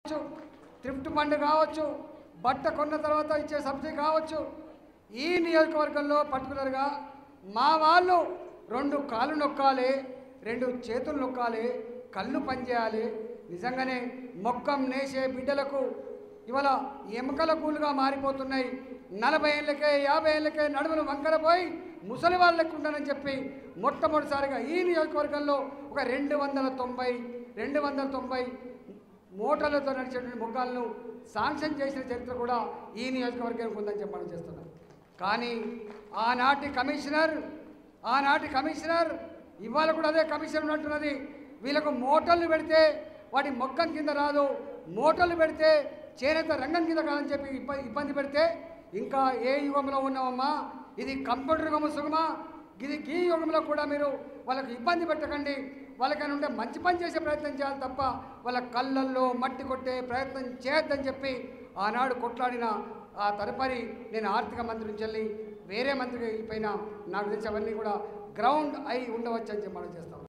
thrift fund కావచ్చు బట్ట కొన్న తర్వాత ఇచ్చే సబ్సిడీ కావచ్చు ఈ నియోజకవర్గంలో పర్టికులర్గా మా వాళ్ళు రెండు కాళ్ళు నొక్కాలి రెండు చేతులు నొక్కాలి కళ్ళు పనిచేయాలి నిజంగానే మొక్కం నేసే బిడ్డలకు ఇవాళ ఎముకల కూలుగా మారిపోతున్నాయి నలభై ఏళ్ళకే యాభై ఏళ్ళకే నడుములు వంకర పోయి ముసలి వాళ్ళకు ఉండాలని చెప్పి మొట్టమొదటిసారిగా ఈ నియోజకవర్గంలో ఒక రెండు వందల తొంభై రెండు వందల తొంభై మోటార్లతో నడిచేటువంటి మొగ్గాలను శాంక్షన్ చేసిన చరిత్ర కూడా ఈ నియోజకవర్గానికి ఉందని చెప్పడం చేస్తున్నాం కానీ ఆనాటి కమిషనర్ ఆనాటి కమిషనర్ ఇవాళ కూడా అదే కమిషనర్ ఉన్నట్టున్నది వీళ్ళకు మోటార్లు పెడితే వాటి మొక్కం కింద రాదు మోటార్లు పెడితే చేనేత రంగం కింద కాదని చెప్పి ఇబ్బ- ఇబ్బంది పెడితే ఇంకా ఏ యుగంలో ఉన్నామమ్మా ఇది కంప్యూటర్ యుగము సుగమా ఇది ఈ యుగంలో కూడా మీరు వాళ్ళకి ఇబ్బంది పెట్టకండి వాళ్ళకైనా ఉంటే మంచి పని చేసే ప్రయత్నం చేయాలి తప్ప వాళ్ళ కళ్ళల్లో మట్టి కొట్టే ప్రయత్నం చేయొద్దని చెప్పి ఆనాడు కొట్లాడిన ఆ తదుపరి నేను ఆర్థిక మంత్రి నుంచి వెళ్ళి వేరే మంత్రికి వెళ్ళిపోయినా నాకు తెలిసి అవన్నీ కూడా గ్రౌండ్ అయి ఉండవచ్చు అని చెప్పి మనం చేస్తాం